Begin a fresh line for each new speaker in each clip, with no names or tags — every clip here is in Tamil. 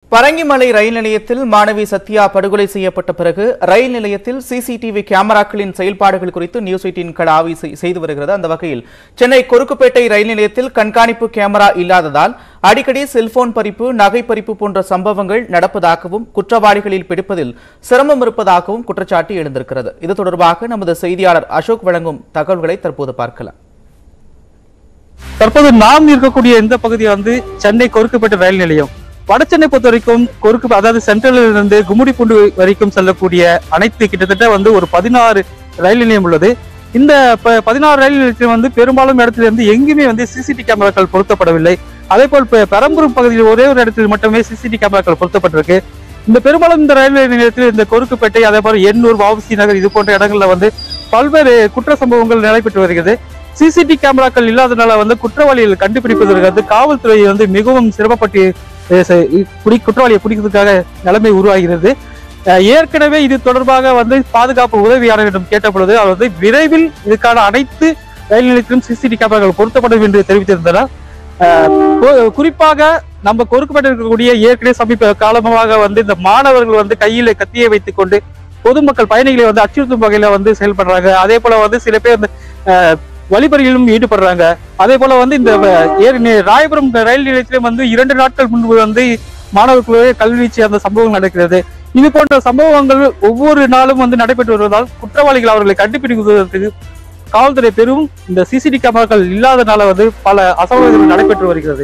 பரங்கிமலை ரயில் நிலையத்தில் மாணவி சத்யா படுகொலை செய்யப்பட்ட பிறகு ரயில் நிலையத்தில் சிசிடிவி கேமராக்களின் செயல்பாடுகள் குறித்து நியூஸ் எயிட்டின் கள் ஆய்வு செய்- செய்து வருகிறது அந்த வகையில் சென்னை கொருக்குப்பேட்டை ரயில் நிலையத்தில் கண்காணிப்பு கேமரா இல்லாததால் அடிக்கடி செல்போன் பறிப்பு நகை பறிப்பு போன்ற சம்பவங்கள் நடப்பதாகவும் குற்றவாளிகளில் பிடிப்பதில் சிரமம் இருப்பதாகவும் குற்றச்சாட்டு எழுந்திருக்கிறது இது தொடர்பாக நமது செய்தியாளர் அசோக் வழங்கும் தகவல்களை தற்போது பார்க்கலாம்
தற்போது நாம் இருக்கக்கூடிய இந்த பகுதி வந்து சென்னை கொருக்குப்பேட்டை ரயில் நிலையம் வடசென்னை பொறுத்த வரைக்கும் கொருக்கு அதாவது சென்ட்ரலில் இருந்து கும்மிடிப்பூண்டு வரைக்கும் செல்லக்கூடிய அனைத்து கிட்டத்தட்ட வந்து ஒரு பதினாறு ரயில் நிலையம் உள்ளது இந்த ப- பதினாறு ரயில் நிலையத்தில் வந்து பெரும்பாலும் இடத்துல இருந்து எங்குமே வந்து சிசிடி கேமராக்கள் பொருத்தப்படவில்லை அதே போல் பெ- பெரம்பலூர் பகுதியில் ஒரே ஒரு இடத்தில் மட்டுமே சிசிடி கேமராக்கள் பொருத்தப்பட்டிருக்கு இந்த பெரும்பாலும் இந்த ரயில் நிலையத்தில் இந்த கொருக்குப்பேட்டை அதே போல எண்ணூர் வவுசி நகர் இது போன்ற இடங்கள்ல வந்து பல்வேறு குற்ற சம்பவங்கள் நடைபெற்று வருகிறது சிசிடி கேமராக்கள் இல்லாதனால வந்து குற்றவாளிகள் கண்டுபிடிப்பதற்கு வந்து காவல்துறை வந்து மிகவும் சிரமப்பட்டு அஹ், செ- இ- பிடி குற்றவாளியை பிடிக்கிறதுக்காக நிலைமை உருவாகிறது அஹ், ஏற்கனவே இது தொடர்பாக வந்து பாதுகாப்பு உதவியாளரிடம் கேட்ட பொழுது அவர் வந்து விரைவில் இதுக்கான அனைத்து ரயில் நிலையத்திலும் சிசிடி கேமராக்கள் பொருத்தப்படும் என்று தெரிவித்திருந்தனர் அஹ், கு- குறிப்பாக நம்ம கொடுக்கப்பட்டு இருக்கக்கூடிய ஏற்கனவே சமீப காலமாக வந்து இந்த மாணவர்கள் வந்து கையில கத்தியை வைத்துக் கொண்டு பொதுமக்கள் பயணிகளை வந்து அச்சுறுத்தும் வகையில வந்து செயல்படுறாங்க அதே போல வந்து சில பேர் வந்து அஹ், வழிபறியிலும் ஈடுபடுறாங்க அதே போல வந்து இந்த அஹ், ஏறு- நி- ராயபுரம் ரயில் நிலையத்திலும் வந்து இரண்டு நாட்கள் முன்பு வந்து மாணவர்களுடைய கல்வீச்சு அந்த சம்பவம் நடக்கிறது இது போன்ற சம்பவங்கள் ஒவ்வொரு நாளும் வந்து நடைபெற்று வருவதால் குற்றவாளிகள் அவர்களை கண்டுபிடிப்பதற்கு காவல்துறை பெரும் இந்த சிசிடி கேமராக்கள் இல்லாதனால வந்து பல அசம்பாவிதங்கள் நடைபெற்று வருகிறது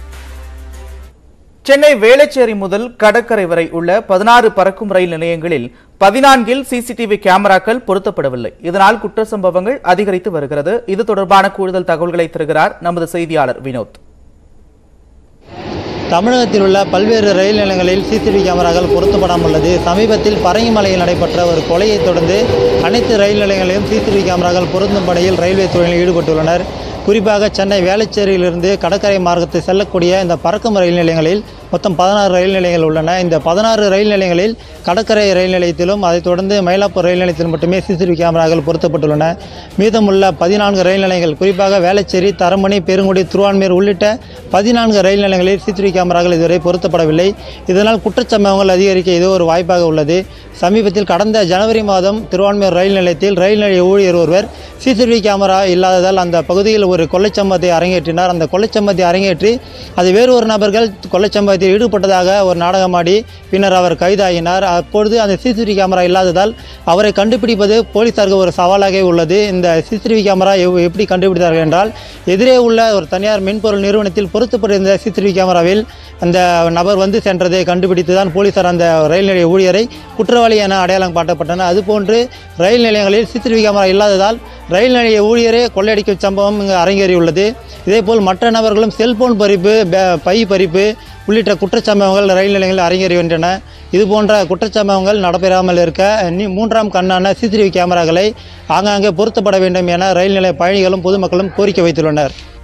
சென்னை வேளச்சேரி முதல் கடற்கரை வரை உள்ள பதினாறு பறக்கும் ரயில் நிலையங்களில் பதினான்கில் சிசிடிவி கேமராக்கள் பொருத்தப்படவில்லை இதனால் குற்ற சம்பவங்கள் அதிகரித்து வருகிறது இது தொடர்பான கூடுதல் தகவல்களை தருகிறார் நமது செய்தியாளர் வினோத்
தமிழகத்தில் உள்ள பல்வேறு ரயில் நிலையங்களில் சிசிடிவி கேமராக்கள் பொருத்தப்படாமல் உள்ளது சமீபத்தில் பரங்கிமலையில் நடைபெற்ற ஒரு கொலையைத் தொடர்ந்து அனைத்து ரயில் நிலையங்களிலும் சிசிடிவி கேமராக்கள் பொருத்தும் பணியில் ரயில்வே துறையில் ஈடுபட்டுள்ளனர் குறிப்பாக சென்னை வேளச்சேரியிலிருந்து கடற்கரை மார்க்கத்தை செல்லக்கூடிய இந்த பறக்கும் ரயில் நிலையங்களில் மொத்தம் பதினாறு ரயில் நிலையங்கள் உள்ளன இந்த பதினாறு ரயில் நிலையங்களில் கடற்கரை ரயில் நிலையத்திலும் அதைத் தொடர்ந்து மயிலாப்பூர் ரயில் நிலையத்தில் மட்டுமே சிசிடிவி கேமராக்கள் பொருத்தப்பட்டுள்ளன மீதமுள்ள பதினான்கு ரயில் நிலையங்கள் குறிப்பாக வேளச்சேரி தரமணி பெருங்குடி திருவான்மையூர் உள்ளிட்ட பதினான்கு ரயில் நிலையங்களில் சிசிடிவி கேமராக்கள் இதுவரை பொருத்தப்படவில்லை இதனால் குற்றச்சம்பவங்கள் அதிகரிக்க இது ஒரு வாய்ப்பாக உள்ளது சமீபத்தில் கடந்த ஜனவரி மாதம் திருவான்மையூர் ரயில் நிலையத்தில் ரயில் நிலைய ஊழியர் ஒருவர் சிசிடிவி கேமரா இல்லாததால் அந்த பகுதியில் ஒரு கொள்ளைச்சம்பவத்தை அரங்கேற்றினார் அந்த கொள்ளைச்சம்பவத்தை அரங்கேற்றி அது வேறு ஒரு நபர்கள் கொள்ளைச்சம்பவத்தில் ஈடுபட்டதாக ஒரு நாடகமாடி பின்னர் அவர் கைதாகினார் அப்பொழுது அந்த சிசிடிவி கேமரா இல்லாததால் அவரை கண்டுபிடிப்பது போலீசாருக்கு ஒரு சவாலாக உள்ளது இந்த சிசிடிவி கேமரா எவ்- எப்படி கண்டுபிடித்தார்கள் என்றால் எதிரே உள்ள ஒரு தனியார் மென்பொருள் நிறுவனத்தில் பொருத்தப்பட்டிருந்த சிசிடிவி கேமராவில் அந்த நபர் வந்து சென்றதை கண்டுபிடித்து தான் போலீசார் அந்த ரயில் நிலைய ஊழியரை குற்றவாளி என அடையாளம் காட்டப்பட்டனர் அதுபோன்று ரயில் நிலையங்களில் சிசிடிவி கேமரா இல்லாததால் ரயில் நிலைய ஊழியரே கொள்ளையடிக்கும் சம்பவம் இங்கு அரங்கேறியுள்ளது இதேபோல் மற்ற நபர்களும் செல்போன் பறிப்பு பே- பை பறிப்பு உள்ளிட்ட குற்றச்சம்பவங்கள் ரயில் நிலையங்களில் அரங்கேறுகின்றன இது போன்ற குற்றச்சம்பவங்கள் நடைபெறாமல் இருக்க நீ- மூன்றாம் கண்ணான சிசிடிவி கேமராக்களை ஆங்காங்கே பொருத்தப்பட வேண்டும் என ரயில் நிலைய பயணிகளும் பொதுமக்களும் கோரிக்கை வைத்துள்ளனர்